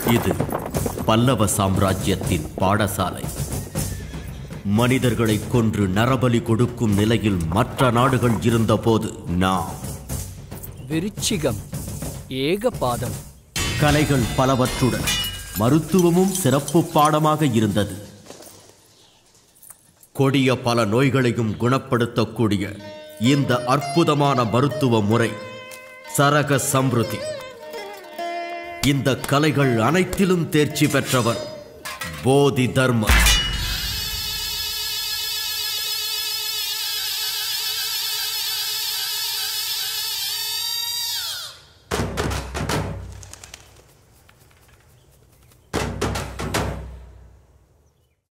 இது பல்லவ சாம்ராஜ்யத்தின் பாடசாலை மனிதர்களை கொன்று நரபலி கொடுக்கும் நிலையில் மற்ற நாடுகள் இருந்தபோது நாம் விருச்சிகம் ஏகபாதம் கலைகள் பலவற்றுடன் மருத்துவமும் சிறப்பு பாடமாக இருந்தது கொடிய பல நோய்களையும் குணப்படுத்தக்கூடிய இந்த அற்புதமான மருத்துவ முறை சரக சம்ருதி இந்த கலைகள் அனைத்திலும் தேர்ச்சி பெற்றவர் போதி தர்மர்